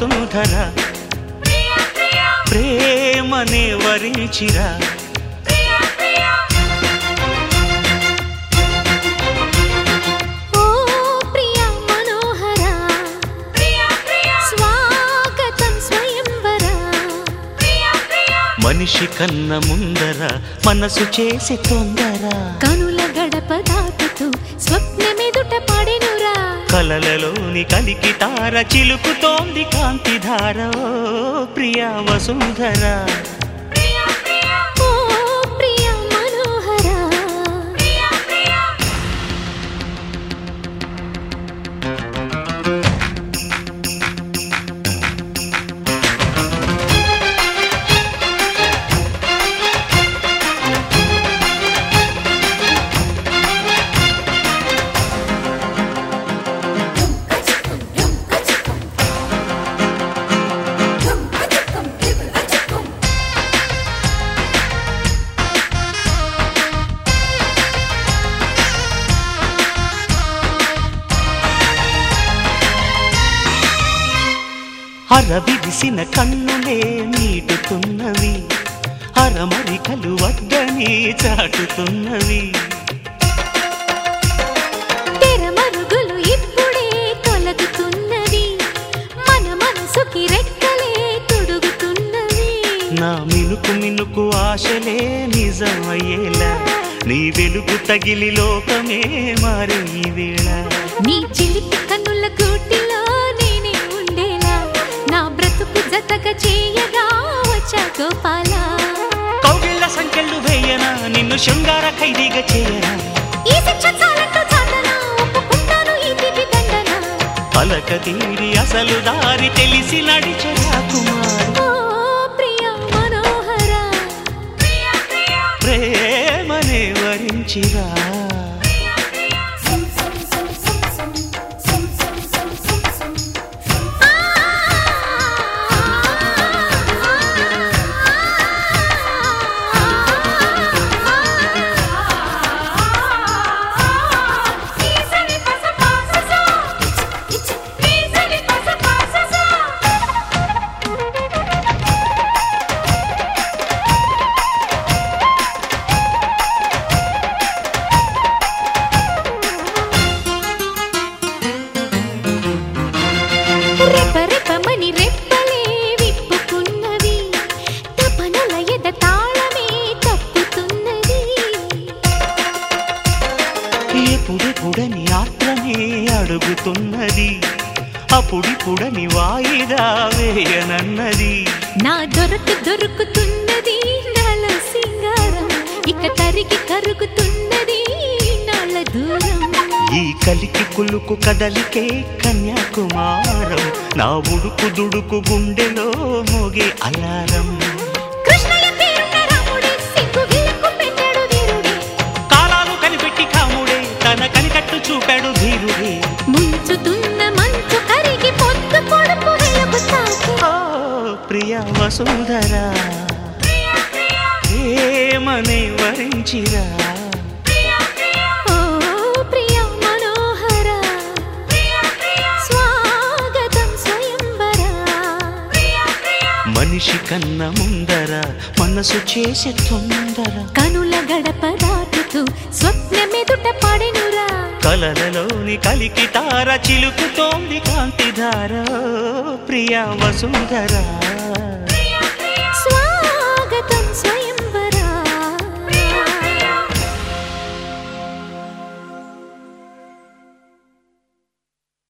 వసుంధర ప్రేమనే వరించిరా ఓ ప్రియా మనోహర స్వాగతం స్వయంవర మనిషి కన్న ముందర మనసు చేసి తొందర కనుల గడప దాటుతూ స్వప్నమెదుట పడెనురా కలలలోని కలికి తార చిలుకుతోంది కాంతిధార ఓ ప్రియా వసుంధర ఓ ప్రియా మనోహర అరవిరిసిన కన్నులే నీటుతున్నవి అరమరికలు వద్దని చాటుతున్నవి తెరమరుగులు ఇప్పుడే తొలగుతున్నవి మన మనసుకి రెక్కలే తొడుగుతున్నవి నా మినుకు మినుకు ఆశలే నిజమయ్యేలా నీ వెలుగు తగిలి లోకమే మారే ఈ వేళ నీ చిలిపి కన్నుల గూటిలో నేనే ఉండేలా నా బ్రతుకు జతగా చేయగా వచ్చా గోపాల కౌగిళ్ళ సంఖ్యలు వేయనా నిన్ను శృంగార ఖైదీగా చేయనా ఈ శిక్ష చాలంటూ చాటనా ఒప్పుకుంటాను ఈ తిప్పి దండన పలక తీరి అసలు దారి తెలిసి నడిచరా కుమార్ ఓ ప్రియ మనోహర ప్రేమనే వరించిరా రెప రెపమని రెప్పలే విప్పుకున్నవి తపనల ఎద తాళమే తప్పుతున్నది ఎప్పుడెప్పుడని ఆత్రమే అడుగుతున్నది అప్పుడిప్పుడని వాయిదా వేయనన్నది నా దొరకు దొరుకుతున్నది నాల సింగారం ఇక తరిగి కరుగుతున్నది నాల దూరం ఈ కలికి కులుకు కదలికే కన్యాకుమారం నా ఉడుకు దుడుకు గుండెలో మోగే అలారం కృష్ణయ్య పేరున్న రాముడే సిగ్గు విలకు పెట్టాడు వీరుడే కాలాలు కనిపెట్టి కాముడే తన కనికట్టు చూపాడు ధీరుడే ముంచుతున్న మంచు కరిగి పొద్దు పొడుపు వెలుగు తాకి ఓ ప్రియ వసుంధరా ఏమనే వరించిరా ఓ ప్రియ మనోహర స్వాగతం స్వయంవర మనిషి కన్న ముందర మనసు చేసే తొందర కనుల గడప దాటుతూ స్వప్నమెదుట పడెనురా కలలలోని కలికి తార చిలుకుతోంది కాంతిధార ప్రియ వసుంధరా స్వాగతం స్వయం